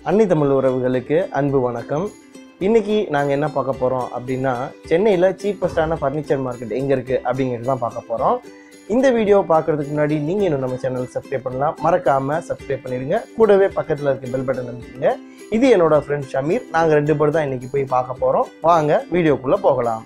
அன்னி தமிழ் உறவுகளுக்கு அன்பு வணக்கம் இன்னைக்கு நாங்கள் என்ன பார்க்க போகிறோம் அப்படின்னா சென்னையில் சீப்பஸ்டான ஃபர்னிச்சர் மார்க்கெட் எங்கே இருக்குது அப்படிங்கிறது தான் பார்க்க போகிறோம் இந்த வீடியோ பார்க்குறதுக்கு முன்னாடி நீங்கள் இன்னும் நம்ம சேனல் சப்ஸ்கிரைப் பண்ணலாம் மறக்காமல் சப்ஸ்கிரைப் பண்ணிடுங்க கூடவே பக்கத்தில் இருக்க பெல் பட்டன் அமைச்சுங்க இது என்னோட ஃப்ரெண்ட் ஷமீர் நாங்கள் ரெண்டு பேர் தான் இன்னைக்கு போய் பார்க்க போகிறோம் வாங்க வீடியோக்குள்ளே போகலாம்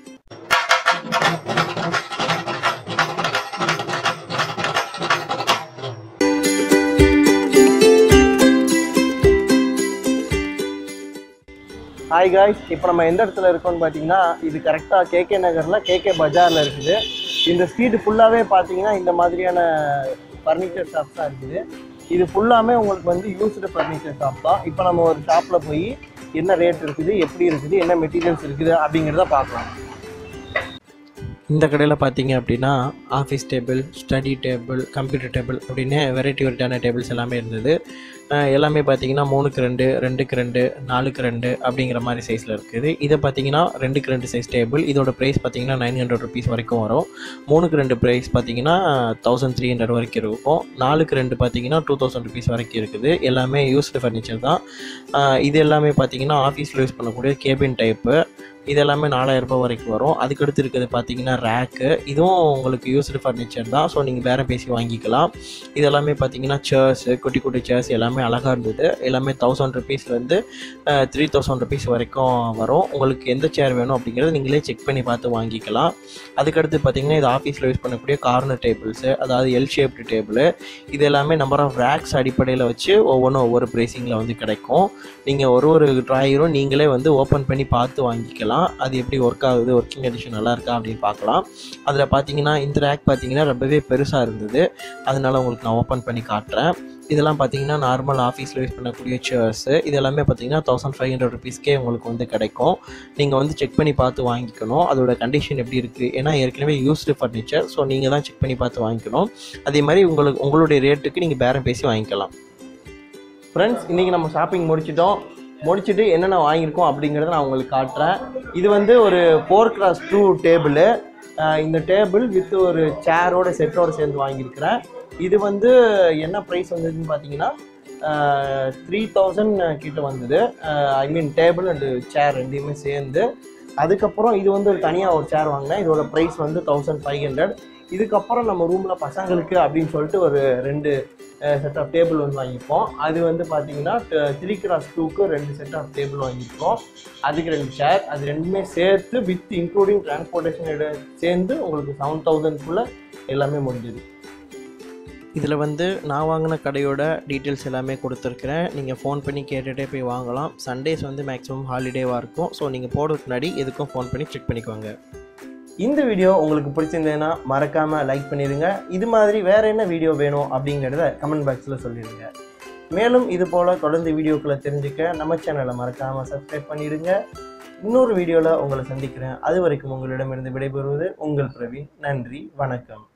ஹாய் காய்ஸ் இப்போ நம்ம எந்த இடத்துல இருக்கோம்னு பார்த்தீங்கன்னா இது கரெக்டாக கேகே நகரில் கேகே பஜாரில் இருக்குது இந்த ஸ்ட்ரீட் ஃபுல்லாகவே பார்த்தீங்கன்னா இந்த மாதிரியான ஃபர்னிச்சர் ஷாப்ஸ் தான் இருக்குது இது ஃபுல்லாமே உங்களுக்கு வந்து யூஸ்டு ஃபர்னிச்சர் ஷாப் தான் இப்போ நம்ம ஒரு ஷாப்பில் போய் என்ன ரேட் இருக்குது எப்படி இருக்குது என்ன மெட்டீரியல்ஸ் இருக்குது அப்படிங்கிறத பார்க்கலாம் இந்த கடையில் பார்த்தீங்க அப்படின்னா office table study table computer table அப்படின்னு வெரைட்டி வெரைட்டியான டேபிள்ஸ் எல்லாமே இருந்தது அஹ் எல்லாமே பார்த்தீங்கன்னா மூணுக்கு ரெண்டு ரெண்டுக்கு ரெண்டு நாலுக்கு ரெண்டு அப்படிங்கிற மாதிரி சைஸில் இருக்குது இதை பார்த்தீங்கன்னா ரெண்டுக்கு ரெண்டு சைஸ் டேபிள் இதோட ப்ரைஸ் பார்த்தீங்கன்னா நைன் ஹண்ட்ரட் ருபீஸ் வரைக்கும் வரும் மூணுக்கு ரெண்டு ப்ரைஸ் பார்த்தீங்கன்னா தௌசண்ட் த்ரீ ஹண்ட்ரட் வரைக்கும் இருக்கும் நாலுக்கு ரெண்டு பார்த்தீங்கன்னா டூ தௌசண்ட் ருபீஸ் வரைக்கும் இருக்குது எல்லாமே யூஸ்டு ஃபர்னிச்சர் தான் அஹ் இது எல்லாமே பார்த்தீங்கன்னா ஆஃபீஸில் யூஸ் பண்ணக்கூடிய கேபின் டைப்பு இது எல்லாமே நாலாயிரம் ரூபாய் வரைக்கும் வரும் அதுக்கடுத்து இருக்கிறது பார்த்தீங்கன்னா ரேக்கு இதுவும் உங்களுக்கு யூஸ்டு ஃபர்னிச்சர் தான் ஸோ நீங்கள் பேரம் பேசி வாங்கிக்கலாம் இது எல்லாமே பார்த்தீங்கன்னா சேர்ஸு குட்டி குட்டி சேர்ஸ் எல்லாமே அழகாக இருந்தது எல்லாமே தௌசண்ட் ருபீஸ்லேருந்து த்ரீ தௌசண்ட் ருபீஸ் வரைக்கும் வரும் உங்களுக்கு எந்த சேர் வேணும் அப்படிங்கிறத நீங்களே செக் பண்ணி பார்த்து வாங்கிக்கலாம் அதுக்கடுத்து பார்த்தீங்கன்னா இது ஆஃபீஸில் யூஸ் பண்ணக்கூடிய கார்னர் டேபிள்ஸு அதாவது எல் ஷேப்டு டேபிள் இது எல்லாமே நம்பர் ஆஃப் ரேக்ஸ் அடிப்படையில் வச்சு ஒவ்வொன்றும் ஒவ்வொரு ப்ரைஸிங்கில் வந்து கிடைக்கும் நீங்கள் ஒரு ஒரு ட்ராயரும் நீங்களே வந்து ஓப்பன் பண்ணி பார்த்து வாங்கிக்கலாம் அது எப்படி ஒர்க் ஆகுது ஒர்க்கிங் கண்டிஷன் நல்லா இருக்கா அப்படின்னு பார்க்கலாம் அதில் பார்த்தீங்கன்னா இந்த ரேக் பார்த்தீங்கன்னா ரொம்பவே பெருசாக இருந்தது அதனால உங்களுக்கு நான் ஓப்பன் பண்ணி காட்டுறேன் இதெல்லாம் பார்த்தீங்கன்னா நார்மல் ஆஃபீஸில் யூஸ் பண்ணக்கூடிய சேர்ஸு இது எல்லாமே பார்த்தீங்கன்னா தௌசண்ட் ஃபைவ் ஹண்ட்ரட் ருபீஸ்க்கே உங்களுக்கு வந்து கிடைக்கும் நீங்கள் வந்து செக் பண்ணி பார்த்து வாங்கிக்கணும் அதோட கண்டிஷன் எப்படி இருக்குது ஏன்னா ஏற்கனவே யூஸ்டு ஃபர்னிச்சர் ஸோ நீங்கள் தான் செக் பண்ணி பார்த்து வாங்கிக்கணும் அதே மாதிரி உங்களுக்கு உங்களுடைய ரேட்டுக்கு நீங்கள் பேரம் பேசி வாங்கிக்கலாம் ஃப்ரெண்ட்ஸ் இன்றைக்கி நம்ம ஷாப்பிங் முடிச்சிட்டோம் முடிச்சுட்டு என்னென்ன வாங்கியிருக்கோம் அப்படிங்கிறத நான் உங்களுக்கு காட்டுறேன் இது வந்து ஒரு ஃபோர் கிராஸ் டூ டேபிள் இந்த டேபிள் வித் ஒரு சேரோட செட்டோட சேர்ந்து வாங்கியிருக்கிறேன் இது வந்து என்ன ப்ரைஸ் வந்ததுன்னு பார்த்தீங்கன்னா த்ரீ தௌசண்ட் கிட்ட வந்தது ஐ மீன் டேபிள் அண்டு சேர் ரெண்டையுமே சேர்ந்து அதுக்கப்புறம் இது வந்து ஒரு தனியாக ஒரு சேர் வாங்கினேன் இதோட ப்ரைஸ் வந்து தௌசண்ட் ஃபைவ் ஹண்ட்ரட் இதுக்கப்புறம் நம்ம ரூமில் பசங்களுக்கு அப்படின்னு சொல்லிட்டு ஒரு ரெண்டு செட் ஆஃப் டேபிள் வந்து வாங்கிப்போம் அது வந்து பார்த்தீங்கன்னா த்ரீ கிராஸ் டூக்கு ரெண்டு செட் ஆஃப் டேபிள் வாங்கியிருக்கோம் அதுக்கு ரெண்டு சேர் அது ரெண்டுமே சேர்த்து வித் இன்க்ளூடிங் டிரான்ஸ்போர்ட்டேஷன் சேர்ந்து உங்களுக்கு செவன் தௌசண்ட்குள்ளே எல்லாமே முடிஞ்சுது இதில் வந்து நான் வாங்கின கடையோட டீட்டெயில்ஸ் எல்லாமே கொடுத்துருக்குறேன் நீங்கள் ஃபோன் பண்ணி கேட்டுகிட்டே போய் வாங்கலாம் சண்டேஸ் வந்து மேக்ஸிமம் ஹாலிடேவாக இருக்கும் ஸோ நீங்கள் போடுறதுக்கு முன்னாடி எதுக்கும் ஃபோன் பண்ணி செக் பண்ணிக்கோங்க இந்த வீடியோ உங்களுக்கு பிடிச்சிருந்ததுன்னா மறக்காமல் லைக் பண்ணிடுங்க இது மாதிரி வேறு என்ன வீடியோ வேணும் அப்படிங்கிறத கமெண்ட் பாக்ஸில் சொல்லிடுங்க மேலும் இது போல் தொடர்ந்து வீடியோக்களை தெரிஞ்சுக்க நம்ம சேனலை மறக்காமல் சப்ஸ்கிரைப் பண்ணிடுங்க இன்னொரு வீடியோவில் உங்களை சந்திக்கிறேன் அது வரைக்கும் உங்களிடமிருந்து விடைபெறுவது உங்கள் பிரவீன் நன்றி வணக்கம்